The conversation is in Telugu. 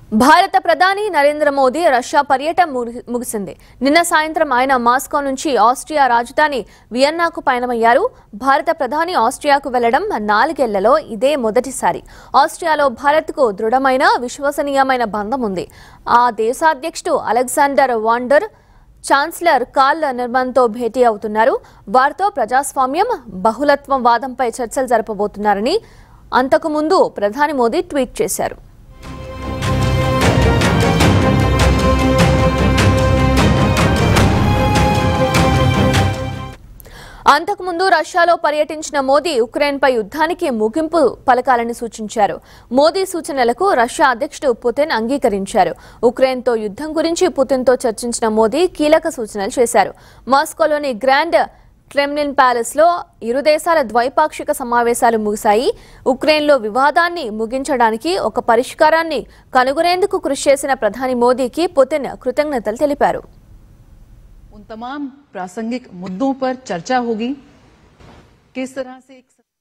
భారత ప్రధాని నరేంద్ర మోదీ రష్యా పర్యటన ముగి- ముగిసింది నిన్న సాయంత్రం ఆయన మాస్కో నుంచి ఆస్ట్రియా రాజధాని వియన్నాకు పయనమయ్యారు భారత ప్రధాని ఆస్ట్రియాకు వెళ్లడం నాలుగేళ్లలో ఇదే మొదటిసారి ఆస్ట్రియాలో భారత్కు దృఢమైన విశ్వసనీయమైన బంధం ఉంది ఆ దేశాధ్యక్షుడు అలెగ్జాండర్ వాండర్ ఛాన్సలర్ కార్ల్ నిర్మన్తో భేటీ అవుతున్నారు వారితో ప్రజాస్వామ్యం బహుళత్వం వాదంపై చర్చలు జరపబోతున్నారని అంతకుముందు ప్రధాని మోదీ ట్వీట్ చేశారు అంతకుముందు రష్యాలో పర్యటించిన మోదీ ఉక్రెయిన్పై యుద్ధానికి ముగింపు పలకాలని సూచించారు మోదీ సూచనలకు రష్యా అధ్యక్షుడు పుతిన్ అంగీకరించారు ఉక్రెయిన్తో యుద్ధం గురించి పుతిన్తో చర్చించిన మోదీ కీలక సూచనలు చేశారు మాస్కోలోని గ్రాండ్ క్రెమ్లిన్ ప్యాలెస్ లో ఇరు దేశాల ద్వైపాక్షిక సమావేశాలు ముగిశాయి ఉక్రెయిన్లో వివాదాన్ని ముగించడానికి ఒక పరిష్కారాన్ని కనుగొనేందుకు కృషి చేసిన ప్రధాని మోదీకి పుతిన్ కృతజ్ఞతలు తెలిపారు उन तमाम प्रासंगिक मुद्दों पर चर्चा होगी किस तरह से एक